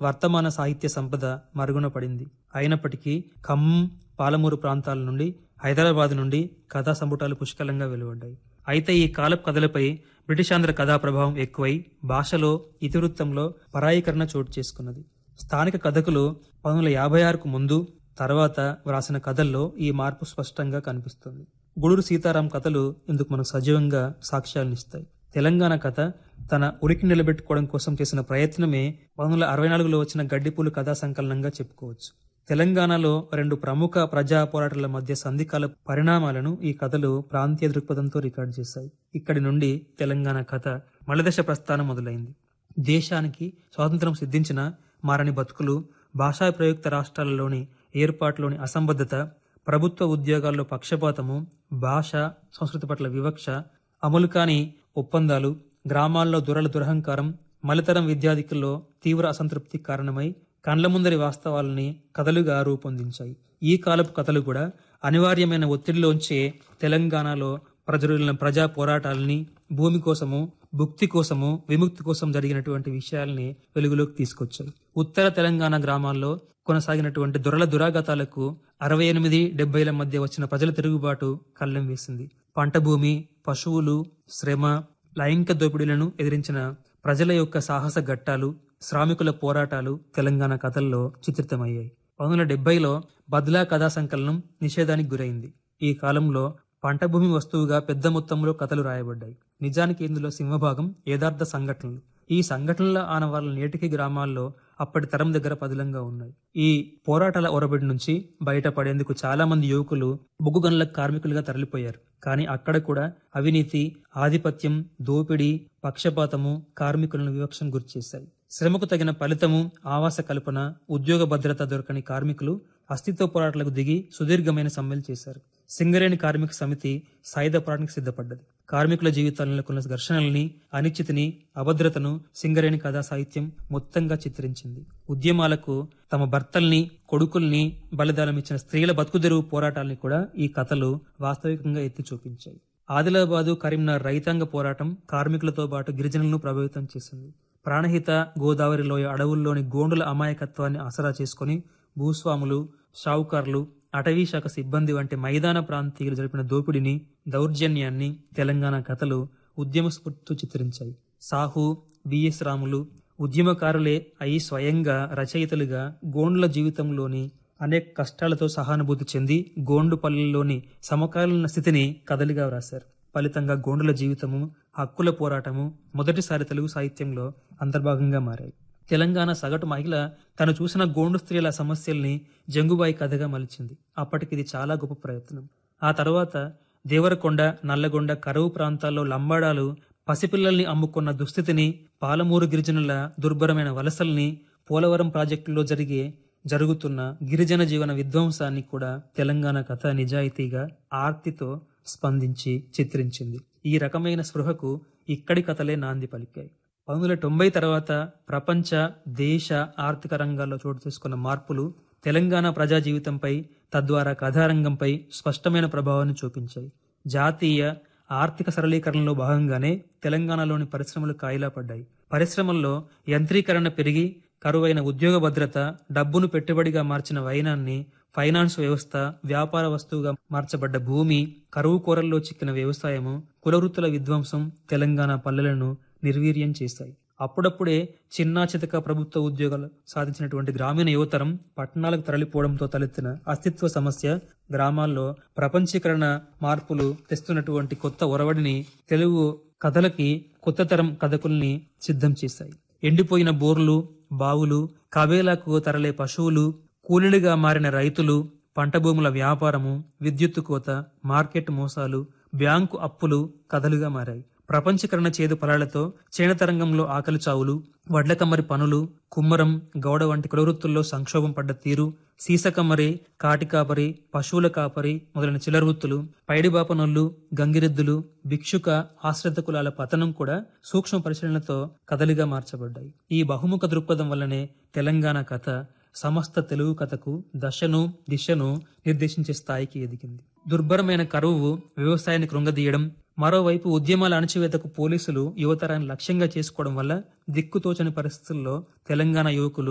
వర్తమాన సాహిత్య సంపద మరుగున పడింది అయినప్పటికీ ఖమ్మం పాలమూరు ప్రాంతాల నుండి హైదరాబాద్ నుండి కథా సంపుటాలు పుష్కలంగా వెలువడ్డాయి అయితే ఈ కాలపు కథలపై బ్రిటిషాంధ్ర కథా ప్రభావం ఎక్కువై భాషలో ఇతివృత్తంలో పరాయీకరణ చోటు చేసుకున్నది స్థానిక కథకులు పంతొమ్మిది వందల యాభై ఆరుకు ముందు తర్వాత వ్రాసిన కథల్లో ఈ మార్పు స్పష్టంగా కనిపిస్తుంది గూడూరు సీతారాం కథలు ఇందుకు మనకు సజీవంగా సాక్ష్యాలనిస్తాయి తెలంగాణ కథ తన ఉనికి నిలబెట్టుకోవడం కోసం చేసిన ప్రయత్నమే పంతొమ్మిది వందల అరవై నాలుగులో వచ్చిన గడ్డిపూలు కథా సంకలనంగా చెప్పుకోవచ్చు తెలంగాణలో రెండు ప్రముఖ ప్రజా పోరాటాల మధ్య సంధికాల పరిణామాలను ఈ కథలు ప్రాంతీయ దృక్పథంతో రికార్డు చేశాయి ఇక్కడి నుండి తెలంగాణ కథ మలదశ ప్రస్థానం మొదలైంది దేశానికి స్వాతంత్రం సిద్ధించిన మారని బతుకులు భాషా ప్రయుక్త రాష్ట్రాలలోని ఏర్పాటులోని అసంబద్ధత ప్రభుత్వ ఉద్యోగాల్లో పక్షపాతము భాష సంస్కృతి పట్ల వివక్ష అమలు కాని ఒప్పందాలు గ్రామాల్లో దురల దురహంకారం మలితరం విద్యార్థికుల్లో తీవ్ర అసంతృప్తి కారణమై కండ్ల ముందరి వాస్తవాలని కథలుగా రూపొందించాయి ఈ కాలపు కథలు కూడా అనివార్యమైన ఒత్తిడిలోంచే తెలంగాణలో ప్రజల ప్రజా పోరాటాలని భూమి కోసము భుక్తి కోసము విముక్తి కోసం జరిగినటువంటి విషయాల్ని వెలుగులోకి తీసుకొచ్చాయి ఉత్తర తెలంగాణ గ్రామాల్లో కొనసాగినటువంటి దొరల దురాగతాలకు అరవై ఎనిమిది డెబ్బైల మధ్య వచ్చిన ప్రజల తిరుగుబాటు కళ్ళెం వేసింది పంట భూమి పశువులు శ్రమ లైంగిక దోపిడీలను ఎదిరించిన ప్రజల యొక్క సాహస ఘట్టాలు శ్రామికుల పోరాటాలు తెలంగాణ కథల్లో చిత్రితమయ్యాయి పంతొమ్మిది వందల డెబ్బైలో బద్లా కథా సంకలనం నిషేధానికి గురైంది ఈ కాలంలో పంట భూమి వస్తువుగా పెద్ద మొత్తంలో కథలు రాయబడ్డాయి నిజానికి ఇందులో సింహభాగం యథార్థ సంఘటనలు ఈ సంఘటనల ఆనవాళ్ళ నేటికి గ్రామాల్లో అప్పటి తరం దగ్గర పదిలంగా ఉన్నాయి ఈ పోరాటాల ఒరబడి నుంచి బయటపడేందుకు చాలా మంది యువకులు బొగ్గు గనుల కార్మికులుగా తరలిపోయారు కానీ అక్కడ కూడా అవినీతి ఆధిపత్యం దోపిడీ పక్షపాతము కార్మికులను వివక్షను గురిచేశాయి శ్రమకు తగిన ఫలితము ఆవాస కల్పన ఉద్యోగ భద్రత దొరకని కార్మికులు అస్తిత్వ పోరాటాలకు దిగి సుదీర్ఘమైన సమ్మెలు చేశారు సింగరేణి కార్మిక సమితి సాయుధ పోరాటానికి సిద్ధపడ్డది కార్మికుల జీవితాలలో కొన్ని ఘర్షణల్ని అనిశ్చితిని అభద్రతను సింగరేణి కథా సాహిత్యం మొత్తంగా చిత్రించింది ఉద్యమాలకు తమ భర్తల్ని కొడుకుల్ని బలిదానం ఇచ్చిన స్త్రీల బతుకుదెరువు పోరాటాల్ని కూడా ఈ కథలు వాస్తవికంగా ఎత్తి చూపించాయి ఆదిలాబాదు కరీంనగర్ రైతాంగ పోరాటం కార్మికులతో పాటు గిరిజనులను ప్రభావితం చేసింది ప్రాణహిత గోదావరి లోయ అడవుల్లోని గోండుల అమాయకత్వాన్ని ఆసరా చేసుకుని భూస్వాములు షావుకారులు అటవీ శాఖ సిబ్బంది వంటి మైదాన ప్రాంతీయులు జరిపిన దోపిడీని దౌర్జన్యాన్ని తెలంగాణ కథలు ఉద్యమ స్ఫూర్తితో చిత్రించాయి సాహు బిఎస్ రాములు ఉద్యమకారులే అయి స్వయంగా రచయితలుగా గోండ్ల జీవితంలోని అనేక కష్టాలతో సహానుభూతి చెంది గోండు పల్లెల్లోని సమకాలీన స్థితిని కథలుగా వ్రాశారు ఫలితంగా గోండుల జీవితము హక్కుల పోరాటము మొదటిసారి తెలుగు సాహిత్యంలో అంతర్భాగంగా మారాయి తెలంగాణ సగటు మహిళ తను చూసిన గోండు స్త్రీల సమస్యల్ని జంగుబాయి కథగా మలిచింది అప్పటికిది చాలా గొప్ప ప్రయత్నం ఆ తర్వాత దేవరకొండ నల్లగొండ కరువు ప్రాంతాల్లో లంబాడాలు పసిపిల్లల్ని అమ్ముకున్న దుస్థితిని పాలమూరు గిరిజనుల దుర్భరమైన వలసల్ని పోలవరం ప్రాజెక్టులో జరిగే జరుగుతున్న గిరిజన జీవన విధ్వంసాన్ని కూడా తెలంగాణ కథ నిజాయితీగా ఆర్తితో స్పందించి చిత్రించింది ఈ రకమైన స్పృహకు ఇక్కడి కథలే నాంది పలికాయి పంతొమ్మిది వందల తొంభై తర్వాత ప్రపంచ దేశ ఆర్థిక రంగాల్లో చోటు చేసుకున్న మార్పులు తెలంగాణ ప్రజా జీవితంపై తద్వారా కథారంగంపై స్పష్టమైన ప్రభావాన్ని చూపించాయి జాతీయ ఆర్థిక సరళీకరణలో భాగంగానే తెలంగాణలోని పరిశ్రమలు కాయిలా పడ్డాయి పరిశ్రమల్లో యంత్రీకరణ పెరిగి కరువైన ఉద్యోగ భద్రత డబ్బును పెట్టుబడిగా మార్చిన వైనాన్ని ఫైనాన్స్ వ్యవస్థ వ్యాపార వస్తువుగా మార్చబడ్డ భూమి కరువు కోరల్లో చిక్కిన వ్యవసాయము కులవృత్తుల విధ్వంసం తెలంగాణ పల్లెలను నిర్వీర్యం చేశాయి అప్పుడప్పుడే చిన్నా చితక ప్రభుత్వ ఉద్యోగాలు సాధించినటువంటి గ్రామీణ యువతరం పట్టణాలకు తరలిపోవడంతో తలెత్తిన అస్తిత్వ సమస్య గ్రామాల్లో ప్రపంచీకరణ మార్పులు తెస్తున్నటువంటి కొత్త ఒరవడిని తెలుగు కథలకి కొత్త తరం కథకుల్ని సిద్ధం చేశాయి ఎండిపోయిన బోర్లు బావులు కబేలకు తరలే పశువులు కూలీలుగా మారిన రైతులు పంట భూముల వ్యాపారము విద్యుత్తు కోత మార్కెట్ మోసాలు బ్యాంకు అప్పులు కథలుగా మారాయి ప్రపంచీకరణ చేదు ఫలాలతో చేనతరంగంలో ఆకలి చావులు వడ్లకమ్మరి పనులు కుమ్మరం గౌడ వంటి కులవృత్తుల్లో సంక్షోభం పడ్డ తీరు సీసకమ్మరి కాటికాపరి పశువుల కాపరి మొదలైన చిలవృత్తులు పైడిబాపనొల్లు గంగిరెద్దులు భిక్షుక ఆశ్రిత కులాల పతనం కూడా సూక్ష్మ పరిశీలనతో కథలుగా మార్చబడ్డాయి ఈ బహుముఖ దృక్పథం వల్లనే తెలంగాణ కథ సమస్త తెలుగు కథకు దశను దిశను నిర్దేశించే స్థాయికి ఎదిగింది దుర్భరమైన కరువు వ్యవసాయాన్ని కృంగదీయడం మరోవైపు ఉద్యమాల అణచివేతకు పోలీసులు యువతరాన్ని లక్ష్యంగా చేసుకోవడం వల్ల దిక్కుతోచని పరిస్థితుల్లో తెలంగాణ యువకులు